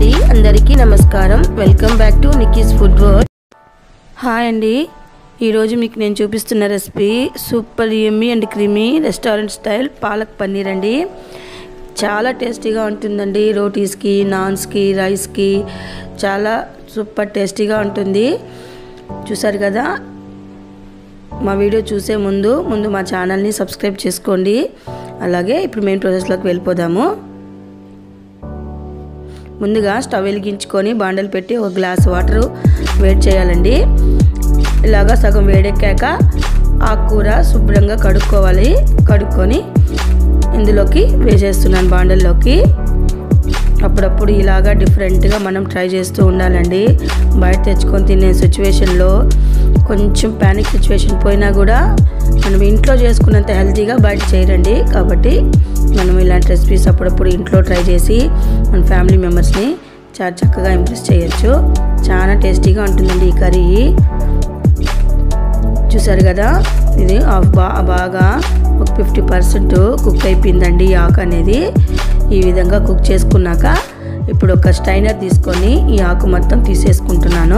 అండి అందరికీ నమస్కారం welcome back to Nikki's food world hi అండి ఈరోజు మీకు నేను చూపిస్తున్న recipe super yummy and creamy restaurant style palak paneer అండి చాలా టేస్టీగా ఉంటుందండి రోటీస్కి నాన్స్కి రైస్కి చాలా సూపర్ టేస్టీగా ఉంటుంది చూసారు కదా మా వీడియో చూసే ముందు ముందు మా ఛానల్ని సబ్స్క్రైబ్ చేసుకోండి అలాగే ఇప్పుడు మెయిన్ ప్రాసెస్లోకి వెళ్ళిపోదాము ముందుగా స్టవ్ వెలిగించుకొని బాండలు పెట్టి ఒక గ్లాస్ వాటర్ వేడి చేయాలండి ఇలాగా సగం వేడెక్కాక ఆకుకూర శుభ్రంగా కడుక్కోవాలి కడుక్కొని ఇందులోకి వేసేస్తున్నాను బాండల్లోకి అప్పుడప్పుడు ఇలాగా డిఫరెంట్గా మనం ట్రై చేస్తూ ఉండాలండి బయట తెచ్చుకొని తినే సిచ్యువేషన్లో కొంచెం ప్యానిక్ సిచ్యువేషన్ పోయినా కూడా మనం ఇంట్లో చేసుకున్నంత హెల్తీగా బయట చేయరండి కాబట్టి మనం ఇలాంటి రెసిపీస్ అప్పుడప్పుడు ఇంట్లో ట్రై చేసి మన ఫ్యామిలీ మెంబర్స్ని చాలా చక్కగా ఇంప్రెస్ చేయొచ్చు చాలా టేస్టీగా ఉంటుందండి ఈ కర్రీ చూసారు కదా ఇది బా బాగా ఒక ఫిఫ్టీ పర్సెంట్ కుక్ అయిపోయిందండి ఈ ఆకు అనేది ఈ విధంగా కుక్ చేసుకున్నాక ఇప్పుడు ఒక స్టైనర్ తీసుకొని ఈ ఆకు మొత్తం తీసేసుకుంటున్నాను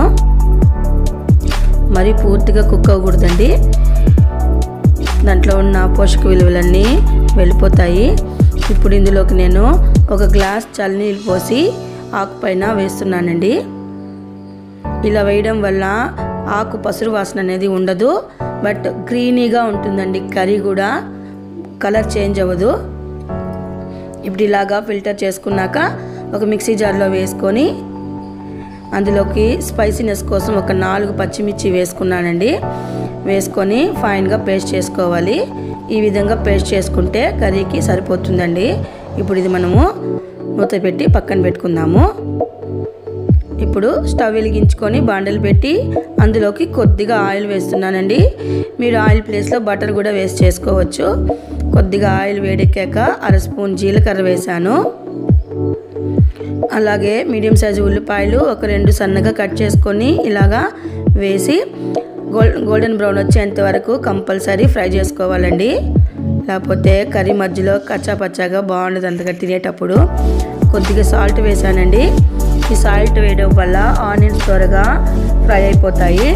మరి పూర్తిగా కుక్ అవ్వకూడదండి దాంట్లో ఉన్న పోషక విలువలన్నీ వెళ్ళిపోతాయి ఇప్పుడు ఇందులోకి నేను ఒక గ్లాస్ చల్లనీళ్ళు పోసి ఆకు పైన వేస్తున్నానండి ఇలా వేయడం వల్ల ఆకు పసురు వాసన అనేది ఉండదు బట్ గ్రీనీగా ఉంటుందండి కర్రీ కూడా కలర్ చేంజ్ అవ్వదు ఇప్పుడు ఇలాగా ఫిల్టర్ చేసుకున్నాక ఒక మిక్సీ జార్లో వేసుకొని అందులోకి స్పైసీనెస్ కోసం ఒక నాలుగు పచ్చిమిర్చి వేసుకున్నానండి వేసుకొని ఫైన్గా పేస్ట్ చేసుకోవాలి ఈ విధంగా పేస్ట్ చేసుకుంటే కర్రీకి సరిపోతుందండి ఇప్పుడు ఇది మనము మూత పెట్టి పక్కన పెట్టుకుందాము ఇప్పుడు స్టవ్ వెలిగించుకొని బాండలు పెట్టి అందులోకి కొద్దిగా ఆయిల్ వేస్తున్నానండి మీరు ఆయిల్ ప్లేస్లో బటర్ కూడా వేస్ట్ చేసుకోవచ్చు కొద్దిగా ఆయిల్ వేడెక్కాక అర స్పూన్ జీలకర్ర వేశాను అలాగే మీడియం సైజు ఉల్లిపాయలు ఒక రెండు సన్నగా కట్ చేసుకొని ఇలాగా వేసి గోల్డ్ గోల్డెన్ బ్రౌన్ వచ్చేంత వరకు కంపల్సరీ ఫ్రై చేసుకోవాలండి లేకపోతే కర్రీ మధ్యలో కచ్చా పచ్చాగా బాగుండదు అంతగా తినేటప్పుడు కొద్దిగా సాల్ట్ వేసానండి ఈ సాల్ట్ వేయడం వల్ల ఆనియన్స్ త్వరగా ఫ్రై అయిపోతాయి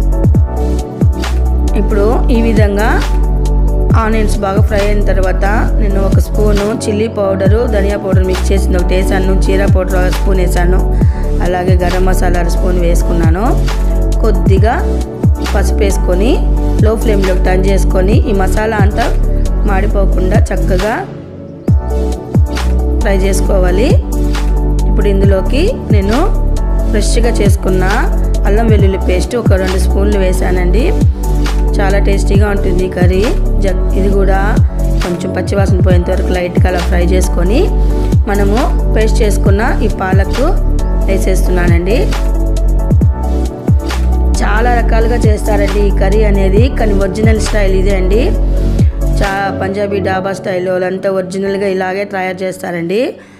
ఇప్పుడు ఈ విధంగా ఆనియన్స్ బాగా ఫ్రై అయిన తర్వాత నేను ఒక స్పూను చిల్లీ పౌడరు ధనియా పౌడర్ మిక్స్ చేసింది ఒకటి వేసాను జీరా పౌడర్ ఒక స్పూన్ వేసాను అలాగే గరం మసాలా అర స్పూన్ వేసుకున్నాను కొద్దిగా పసుపు వేసుకొని లో ఫ్లేమ్లోకి టర్న్ చేసుకొని ఈ మసాలా అంతా మాడిపోకుండా చక్కగా ఫ్రై చేసుకోవాలి ఇప్పుడు ఇందులోకి నేను ఫ్రెష్గా చేసుకున్న అల్లం వెల్లుల్లి పేస్ట్ ఒక రెండు స్పూన్లు వేసానండి చాలా టేస్టీగా ఉంటుంది కర్రీ జగ్ ఇది కూడా కొంచెం పచ్చివాసన పోయేంత వరకు లైట్గా అలా ఫ్రై చేసుకొని మనము పేస్ట్ చేసుకున్న ఈ పాలకు వేసేస్తున్నానండి చాలా రకాలుగా చేస్తారండి ఈ కర్రీ అనేది కానీ ఒరిజినల్ స్టైల్ ఇదే అండి చా పంజాబీ డాబా స్టైల్ వాళ్ళంతా ఒరిజినల్గా ఇలాగే తయారు చేస్తారండి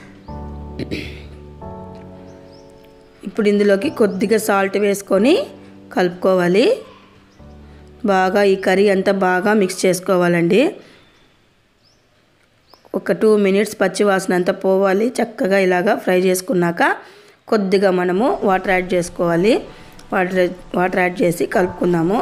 ఇప్పుడు ఇందులోకి కొద్దిగా సాల్ట్ వేసుకొని కలుపుకోవాలి బాగా ఈ కర్రీ అంతా బాగా మిక్స్ చేసుకోవాలండి ఒక టూ మినిట్స్ పచ్చి వాసన అంతా పోవాలి చక్కగా ఇలాగా ఫ్రై చేసుకున్నాక కొద్దిగా మనము వాటర్ యాడ్ చేసుకోవాలి వాటర్ వాటర్ యాడ్ చేసి కలుపుకుందాము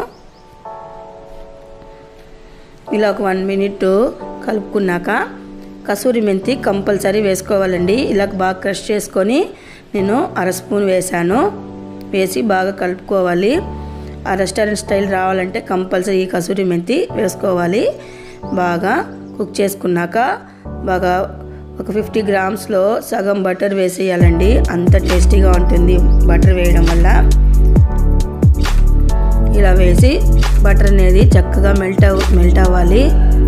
ఇలా ఒక వన్ మినిట్ కలుపుకున్నాక కసూరి మెంతి కంపల్సరీ వేసుకోవాలండి ఇలా బాగా క్రష్ చేసుకొని నేను అర స్పూన్ వేసాను వేసి బాగా కలుపుకోవాలి ఆ రెస్టారెంట్ స్టైల్ రావాలంటే కంపల్సరీ ఈ కసూరి మెంతి వేసుకోవాలి బాగా కుక్ చేసుకున్నాక బాగా ఒక ఫిఫ్టీ గ్రామ్స్లో సగం బటర్ వేసేయాలండి అంత టేస్టీగా ఉంటుంది బటర్ వేయడం వల్ల ఇలా వేసి బటర్ అనేది చక్కగా మెల్ట్ అవ్ మెల్ట్ అవ్వాలి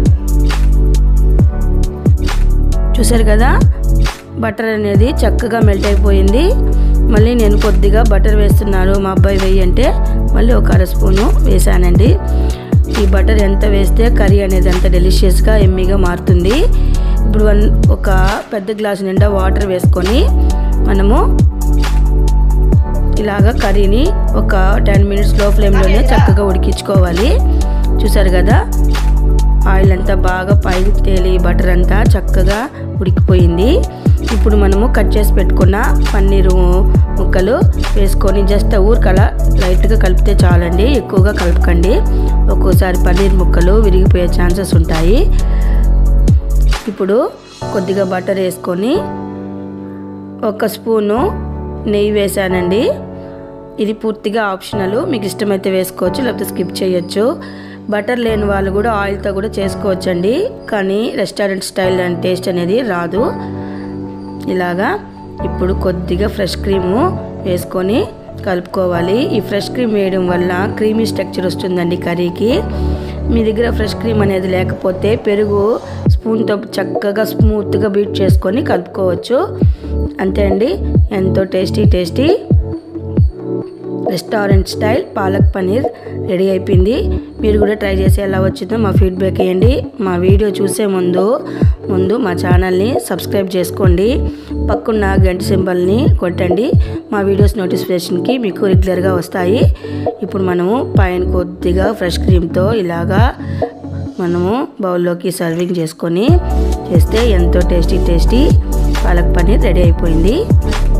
చూసారు కదా బటర్ అనేది చక్కగా మెల్ట్ అయిపోయింది మళ్ళీ నేను కొద్దిగా బటర్ వేస్తున్నాను మా అబ్బాయి వెయ్యి అంటే మళ్ళీ ఒక అర స్పూను వేసానండి ఈ బటర్ ఎంత వేస్తే కర్రీ అనేది అంత డెలిషియస్గా ఎమ్మీగా మారుతుంది ఇప్పుడు వన్ ఒక పెద్ద గ్లాస్ నిండా వాటర్ వేసుకొని మనము ఇలాగా కర్రీని ఒక టెన్ మినిట్స్ లో ఫ్లేమ్లోనే చక్కగా ఉడికించుకోవాలి చూసారు కదా ఆయిల్ అంతా బాగా పైకి తేలి బటర్ అంతా చక్కగా ఉడికిపోయింది ఇప్పుడు మనము కట్ చేసి పెట్టుకున్న పన్నీరు ముక్కలు వేసుకొని జస్ట్ ఊరికలా లైట్గా కలిపితే చాలండి ఎక్కువగా కలపకండి ఒక్కోసారి పన్నీర్ ముక్కలు విరిగిపోయే ఛాన్సెస్ ఉంటాయి ఇప్పుడు కొద్దిగా బటర్ వేసుకొని ఒక స్పూను నెయ్యి వేసానండి ఇది పూర్తిగా ఆప్షనల్ మీకు ఇష్టమైతే వేసుకోవచ్చు లేకపోతే స్కిప్ చేయొచ్చు బటర్ లేని వాళ్ళు కూడా ఆయిల్తో కూడా చేసుకోవచ్చండి కానీ రెస్టారెంట్ స్టైల్ అండ్ టేస్ట్ అనేది రాదు ఇలాగా ఇప్పుడు కొద్దిగా ఫ్రెష్ క్రీము వేసుకొని కలుపుకోవాలి ఈ ఫ్రెష్ క్రీమ్ వేయడం వల్ల క్రీమీ స్ట్రక్చర్ వస్తుందండి కర్రీకి మీ దగ్గర ఫ్రెష్ క్రీమ్ అనేది లేకపోతే పెరుగు స్పూన్తో చక్కగా స్మూత్గా బీట్ చేసుకొని కలుపుకోవచ్చు అంతే అండి ఎంతో tasty tasty restaurant style palak paneer ready అయిపోయింది మీరు కూడా ట్రై చేసి ఎలా వచ్చిందో మా ఫీడ్బ్యాక్ ఇవ్వండి మా వీడియో చూసే ముందు ముందు మా ఛానల్ని సబ్స్క్రైబ్ చేసుకోండి పక్కన్న గంట సింబల్ని కొట్టండి మా వీడియోస్ నోటిఫికేషన్కి మీకు రెగ్యులర్గా వస్తాయి ఇప్పుడు మనము పైన కొద్దిగా ఫ్రెష్ క్రీమ్తో ఇలాగా మనము బౌల్లోకి సర్వింగ్ చేసుకొని చేస్తే ఎంతో tasty tasty palak paneer ready అయిపోయింది